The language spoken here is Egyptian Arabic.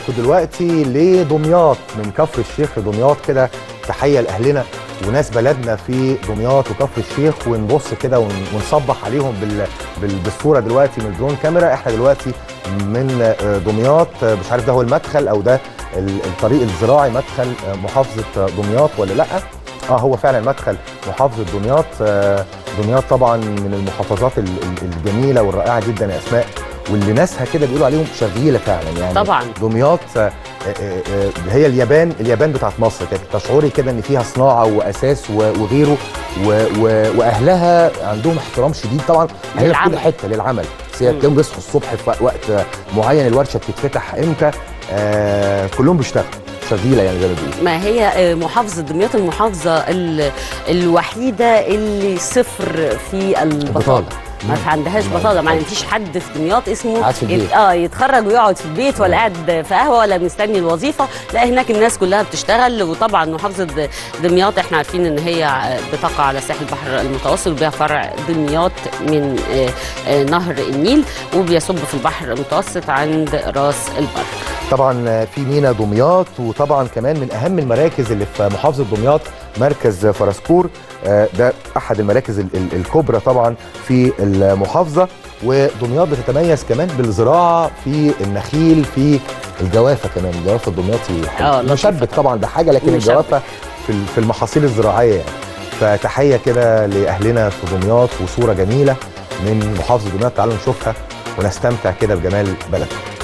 معاكم دلوقتي لدمياط من كفر الشيخ لدمياط كده تحيه لاهلنا وناس بلدنا في دمياط وكفر الشيخ ونبص كده ون- ونصبح عليهم بال... بال... بالصوره دلوقتي من الدرون كاميرا احنا دلوقتي من آه، دمياط آه، مش عارف ده هو المدخل او ده ال- الطريق الزراعي مدخل آه، محافظه آه، دمياط ولا لا اه هو فعلا مدخل محافظه دمياط آه، دمياط طبعا من المحافظات ال- ال- الجميله والرائعه جدا يا اسماء واللي ناسها كده بيقولوا عليهم شغيله فعلا يعني طبعا. دمياط آه، آه، آه، هي اليابان اليابان بتاعت مصر كانت تشعري كده ان فيها صناعه واساس و- وغيره و- و- واهلها عندهم احترام شديد طبعا اهلها في للعمل. كل حته للعمل بس هي مم. تلاقيهم بيصحوا الصبح في وقت معين الورشه بتتفتح امتى آه كلهم بيشتغلوا شغيله يعني زي ما بيقولوا ما هي آه، محافظة دمياط المحافظة ال- الوحيدة اللي صفر في البطالة البطالة. ما مم. في عندهاش مم. بطالة ما فيش حد في دمياط اسمه قاعد في البيت. يت- اه يتخرج ويقعد في البيت ولا قاعد في قهوة ولا مستني الوظيفة لا هناك الناس كلها بتشتغل وطبعا محافظة د- دمياط احنا عارفين ان هي آه، بتقع على ساحل البحر المتوسط وبها فرع دمياط من آه، آه، نهر النيل وبيصب في البحر المتوسط عند راس البر طبعا في مينا دمياط وطبعا كمان من اهم المراكز اللي في محافظه دمياط مركز فرسكور آه، ده احد المراكز ال- ال- الكبرى طبعا في المحافظه ودمياط بتتميز كمان بالزراعه في النخيل في الجوافه كمان الجوافه الدمياطي حلو. آه، لطيفة مشبك طبعا ده حاجه لكن مشبك. الجوافه في ال- في المحاصيل الزراعيه يعني فتحيه كده لاهلنا في دمياط وصوره جميله من محافظه دمياط تعالوا نشوفها ونستمتع كده بجمال بلدنا